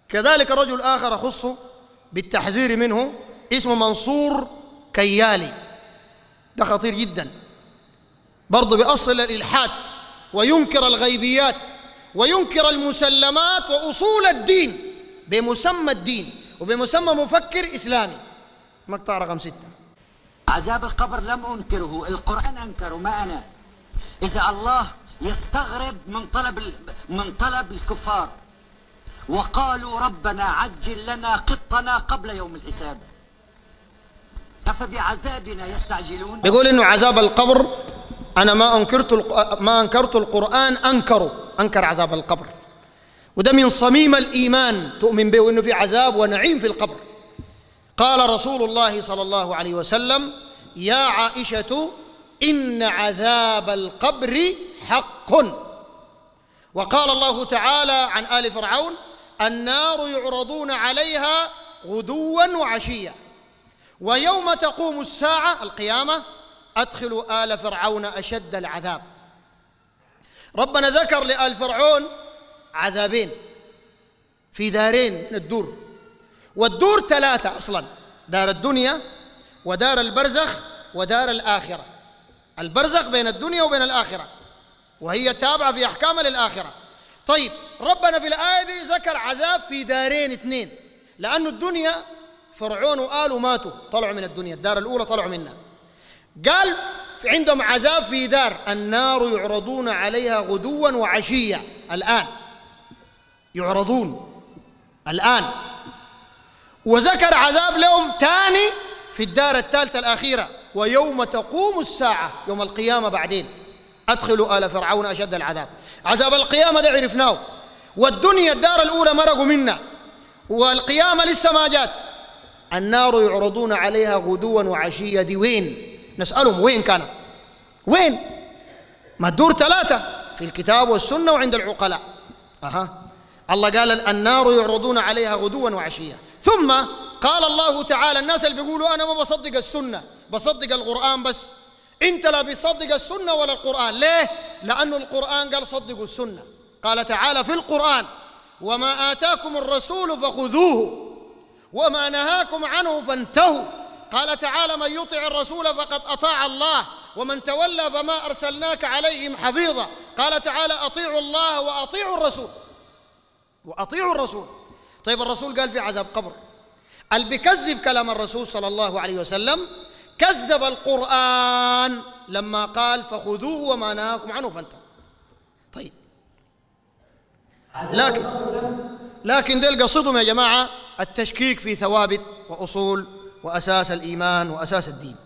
كذلك رجل آخر أخص بالتحذير منه اسمه منصور كيالي ده خطير جدا برضه بيأصل الإلحاد وينكر الغيبيات وينكر المسلمات وأصول الدين بمسمى الدين وبمسمى مفكر إسلامي مقطع رقم ستة عذاب القبر لم أنكره القرآن أنكره ما أنا إذا الله يستغرب من طلب من طلب الكفار وقالوا ربنا عجل لنا قطنا قبل يوم الحساب أفبعذابنا يستعجلون بيقول إنه عذاب القبر أنا ما أنكرت ما أنكرت القرآن أنكروا أنكر عذاب القبر وده من صميم الإيمان تؤمن به وإنه في عذاب ونعيم في القبر قال رسول الله صلى الله عليه وسلم يا عائشة إن عذاب القبر حق وقال الله تعالى عن آل فرعون النار يعرضون عليها غدوا وعشيا ويوم تقوم الساعة القيامة أدخلوا آل فرعون أشد العذاب ربنا ذكر لآل فرعون عذابين في دارين من الدور والدور ثلاثة أصلا دار الدنيا ودار البرزخ ودار الآخرة البرزخ بين الدنيا وبين الآخرة وهي تابعة في أحكام للآخرة طيب ربنا في الآية دي ذكر عذاب في دارين اثنين لأن الدنيا فرعون وآله ماتوا طلعوا من الدنيا الدار الأولى طلعوا منها قال في عندهم عذاب في دار النار يعرضون عليها غدوا وعشيا الآن يعرضون الآن وذكر عذاب لهم ثاني في الدار الثالثة الأخيرة ويوم تقوم الساعة يوم القيامة بعدين أدخلوا آل فرعون أشد العذاب عذاب القيامة ده عرفناه والدنيا الدار الأولى مرقوا منا والقيامة لسه ما جات النار يعرضون عليها غدوا وعشية دي وين نسألهم وين كانت وين ما الدور ثلاثة في الكتاب والسنة وعند العقلاء أها الله قال النار يعرضون عليها غدوا وعشيا ثم قال الله تعالى الناس اللي بيقولوا أنا ما بصدق السنة بصدق القرآن بس انت لا بتصدق السنه ولا القران ليه لأن القران قال صدقوا السنه قال تعالى في القران وما اتاكم الرسول فخذوه وما نهاكم عنه فانتهوا قال تعالى من يطع الرسول فقد اطاع الله ومن تولى فما ارسلناك عليهم حفيظا قال تعالى اطيعوا الله واطيعوا الرسول واطيعوا الرسول طيب الرسول قال في عذاب قبر اللي بيكذب كلام الرسول صلى الله عليه وسلم كذب القرآن لما قال فخذوه وما نهاكم عنه فانتهوا طيب لكن لكن ديل قصدهم يا جماعة التشكيك في ثوابت وأصول وأساس الإيمان وأساس الدين